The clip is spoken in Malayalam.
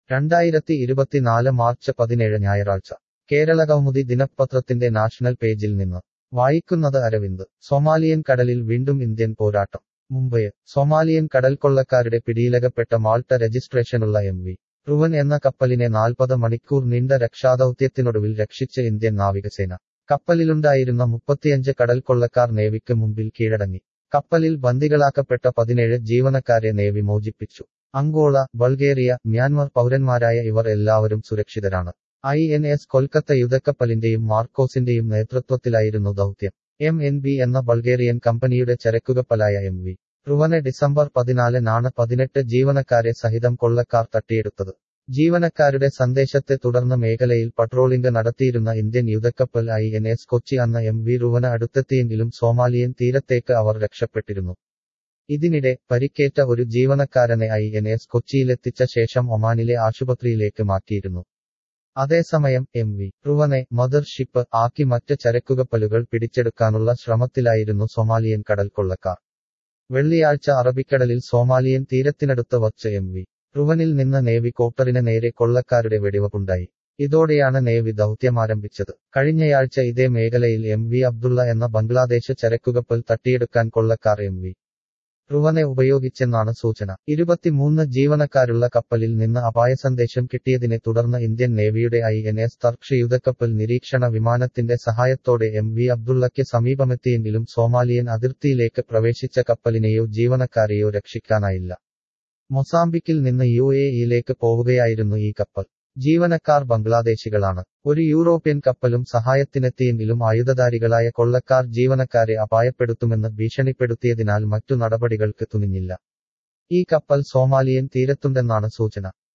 രണ്ടായിരത്തി ഇരുപത്തിനാല് മാർച്ച് പതിനേഴ് ഞായറാഴ്ച കേരളകൗമുദി ദിനപത്രത്തിന്റെ നാഷണൽ പേജിൽ നിന്ന് വായിക്കുന്നത് അരവിന്ദ് സൊമാലിയൻ കടലിൽ വീണ്ടും ഇന്ത്യൻ പോരാട്ടം മുംബൈ സൊമാലിയൻ കടൽക്കൊള്ളക്കാരുടെ പിടിയിലകപ്പെട്ട മാൾട്ട രജിസ്ട്രേഷനുള്ള എം വി റുവൻ എന്ന കപ്പലിനെ നാൽപ്പത് മണിക്കൂർ നീണ്ട രക്ഷാദൌത്യത്തിനൊടുവിൽ രക്ഷിച്ച് ഇന്ത്യൻ നാവികസേന കപ്പലിലുണ്ടായിരുന്ന മുപ്പത്തിയഞ്ച് കടൽക്കൊള്ളക്കാർ നേവിക്ക് മുമ്പിൽ കീഴടങ്ങി കപ്പലിൽ ബന്ദികളാക്കപ്പെട്ട പതിനേഴ് ജീവനക്കാരെ നേവി മോചിപ്പിച്ചു അങ്കോള ബൾഗേറിയ മ്യാൻമർ പൗരന്മാരായ ഇവർ എല്ലാവരും സുരക്ഷിതരാണ് ഐ എൻ എസ് കൊൽക്കത്ത യുദ്ധക്കപ്പലിന്റെയും മാർക്കോസിന്റെയും നേതൃത്വത്തിലായിരുന്നു ദൗത്യം എം എൻ ബി എന്ന ബൾഗേറിയൻ കമ്പനിയുടെ ചരക്കുകപ്പലായ എം വി റുവനെ ഡിസംബർ പതിനാലിനാണ് പതിനെട്ട് ജീവനക്കാരെ സഹിതം കൊള്ളക്കാർ തട്ടിയെടുത്തത് ജീവനക്കാരുടെ സന്ദേശത്തെ തുടർന്ന് മേഖലയിൽ പട്രോളിംഗ് നടത്തിയിരുന്ന ഇന്ത്യൻ യുദ്ധക്കപ്പൽ ഐ എൻ എസ് കൊച്ചി അന്ന എം വി റുവന അടുത്തെത്തിയെങ്കിലും സോമാലിയൻ തീരത്തേക്ക് അവർ രക്ഷപ്പെട്ടിരുന്നു ഇതിനിടെ പരിക്കേറ്റ ഒരു ജീവനക്കാരനെ ഐ എൻ എസ് കൊച്ചിയിലെത്തിച്ച ശേഷം ഒമാനിലെ ആശുപത്രിയിലേക്ക് മാറ്റിയിരുന്നു അതേസമയം എം വി റുവനെ മദർഷിപ്പ് ആക്കി മറ്റ് ചരക്കുകപ്പലുകൾ പിടിച്ചെടുക്കാനുള്ള ശ്രമത്തിലായിരുന്നു സൊമാലിയൻ കടൽക്കൊള്ളക്കാർ വെള്ളിയാഴ്ച അറബിക്കടലിൽ സോമാലിയൻ തീരത്തിനടുത്ത് വച്ച് എം വി റുവനിൽ നിന്ന് നേവി കോപ്റ്ററിന് നേരെ കൊള്ളക്കാരുടെ വെടിവെപ്പുണ്ടായി ഇതോടെയാണ് നേവി ദൗത്യമാരംഭിച്ചത് കഴിഞ്ഞയാഴ്ച ഇതേ മേഖലയിൽ എം വി അബ്ദുള്ള എന്ന ബംഗ്ലാദേശ് ചരക്കുകപ്പൽ തട്ടിയെടുക്കാൻ കൊള്ളക്കാർ എം വി റുവനെ ഉപയോഗിച്ചെന്നാണ് സൂചന ഇരുപത്തിമൂന്ന് ജീവനക്കാരുള്ള കപ്പലിൽ നിന്ന് അപായ സന്ദേശം കിട്ടിയതിനെ തുടർന്ന് ഇന്ത്യൻ നേവിയുടെ ഐ എൻ എസ് തർക്ഷ യുദ്ധക്കപ്പൽ നിരീക്ഷണ വിമാനത്തിന്റെ സഹായത്തോടെ എം വി അബ്ദുള്ളയ്ക്ക് സമീപമെത്തിയെങ്കിലും സോമാലിയൻ അതിർത്തിയിലേക്ക് പ്രവേശിച്ച കപ്പലിനെയോ ജീവനക്കാരെയോ രക്ഷിക്കാനായില്ല മൊസാംബിക്കിൽ നിന്ന് യു എ ഇയിലേക്ക് പോവുകയായിരുന്നു ഈ കപ്പൽ ജീവനക്കാർ ബംഗ്ലാദേശികളാണ് ഒരു യൂറോപ്യൻ കപ്പലും സഹായത്തിനെത്തിയെങ്കിലും ആയുധധാരികളായ കൊള്ളക്കാർ ജീവനക്കാരെ അപായപ്പെടുത്തുമെന്ന് ഭീഷണിപ്പെടുത്തിയതിനാൽ മറ്റു നടപടികൾക്ക് തുനിഞ്ഞില്ല ഈ കപ്പൽ സോമാലിയൻ തീരത്തുണ്ടെന്നാണ് സൂചന